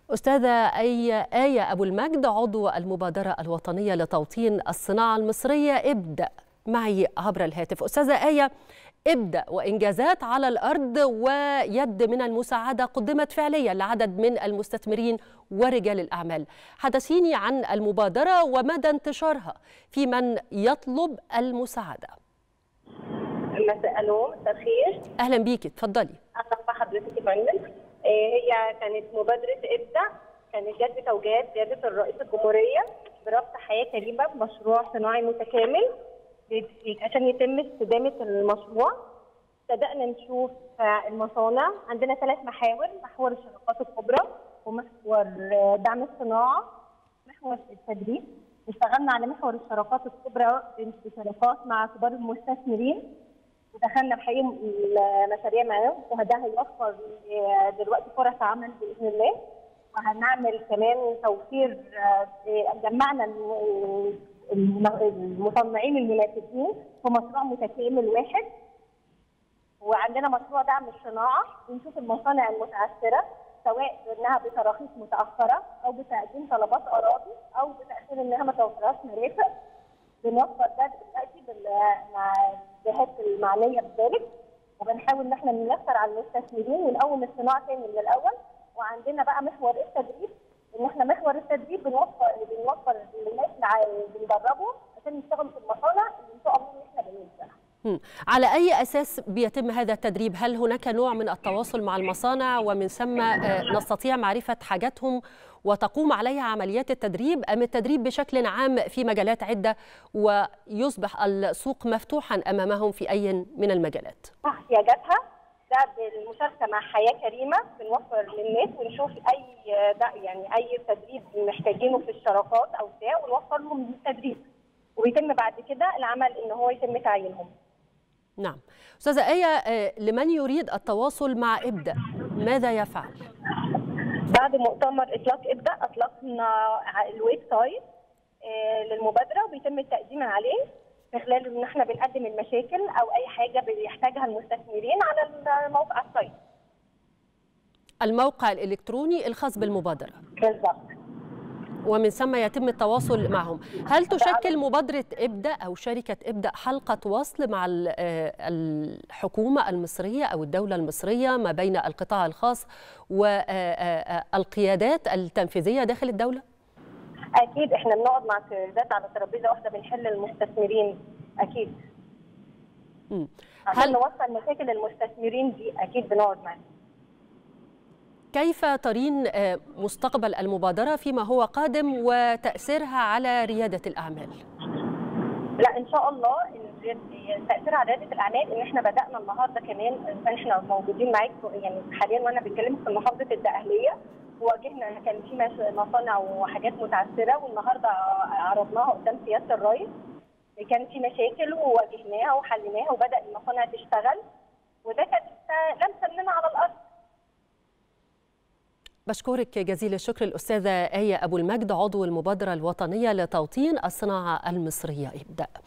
أستاذة أي آية أبو المجد عضو المبادرة الوطنية لتوطين الصناعة المصرية ابدأ معي عبر الهاتف أستاذة آية ابدأ وإنجازات على الأرض ويد من المساعدة قدمت فعليا لعدد من المستثمرين ورجال الأعمال حدثيني عن المبادرة ومدى انتشارها في من يطلب المساعدة مساء الو مساء الخير أهلا بيكي اتفضلي اهلا بحضرتك يا فندم آه، هي كانت مبادره ابدا كانت جت بتوجيهات سياده الرئيس الجمهوريه بربط حياه كريمه بمشروع صناعي متكامل عشان يتم استدامه المشروع بدانا نشوف آه، المصانع عندنا ثلاث محاور محور الشراكات الكبرى ومحور آه، دعم الصناعه محور التدريب اشتغلنا على محور الشراكات الكبرى بشراكات مع كبار المستثمرين ودخلنا بحقيقة المشاريع معاهم وده هيوفر دلوقتي فرص عمل باذن الله وهنعمل كمان توفير آه، جمعنا المصنعين المنافسين في مشروع متكامل واحد وعندنا مشروع دعم الصناعه بنشوف المصانع المتعثره سواء بانها بتراخيص متاخره او بتقديم طلبات اراضي او بتاثير انها ما توفرهاش مرافق بنوفر ده دلوقتي بال- مع الجهات المعنيه بذلك وبنحاول ان احنا نيسر على المستثمرين ونقوم الصناعه تاني من الاول وعندنا بقى محور التدريب ان احنا محور التدريب بنوفر بنوفر للناس اللي بندربهم عشان يشتغلوا في المصانع اللي ان شاء الله ان احنا بننزلها. مم. على أي أساس بيتم هذا التدريب؟ هل هناك نوع من التواصل مع المصانع ومن ثم آه، نستطيع معرفة حاجاتهم وتقوم عليها عمليات التدريب أم التدريب بشكل عام في مجالات عدة ويصبح السوق مفتوحا أمامهم في أي من المجالات؟ احتياجاتها ده بالمشاركه مع حياه كريمه بنوفر للناس ونشوف اي ده يعني اي تدريب محتاجينه في الشراكات او بتاع ونوفر لهم التدريب وبيتم بعد كده العمل ان هو يتم تعيينهم. نعم أستاذة آية آه، لمن يريد التواصل مع إبدأ ماذا يفعل؟ بعد مؤتمر اطلاق ابدا اطلقنا ع- الويب سايت آه، للمبادره وبيتم التقديم عليه في خلال ان احنا بنقدم المشاكل او اي حاجه بيحتاجها المستثمرين على الموقع السايت الموقع الإلكتروني الخاص بالمبادرة بالظبط ومن ثم يتم التواصل معهم هل تشكل مبادرة إبدأ أو شركة إبدأ حلقة وصل مع ال- آه، الحكومة المصرية أو الدولة المصرية ما بين القطاع الخاص والقيادات التنفيذية داخل الدولة؟ اكيد احنا بنقعد مع القيادات على ترابيزه واحده بنحل المستثمرين اكيد مم. عشان هل نوصل مشاكل المستثمرين دي اكيد بنقعد معاهم كيف ترين آه، مستقبل المبادرة فيما هو قادم وتأثيرها على ريادة الأعمال؟ لا ان شاء الله ال- تاثير على رياده الاعمال ان احنا بدانا النهارده كمان كان احنا موجودين معاك يعني حاليا وانا بتكلم في محافظه الدقهليه واجهنا كان في مش- مصانع وحاجات متعثره والنهارده عرضناها قدام سياده الرئيس كان في مشاكل وواجهناها وحليناها وبدا المصانع تشتغل وده كانت لمسه مننا على الارض بشكرك جزيل الشكر الأستاذة آية أبو المجد عضو المبادرة الوطنية لتوطين الصناعة المصرية ابدأ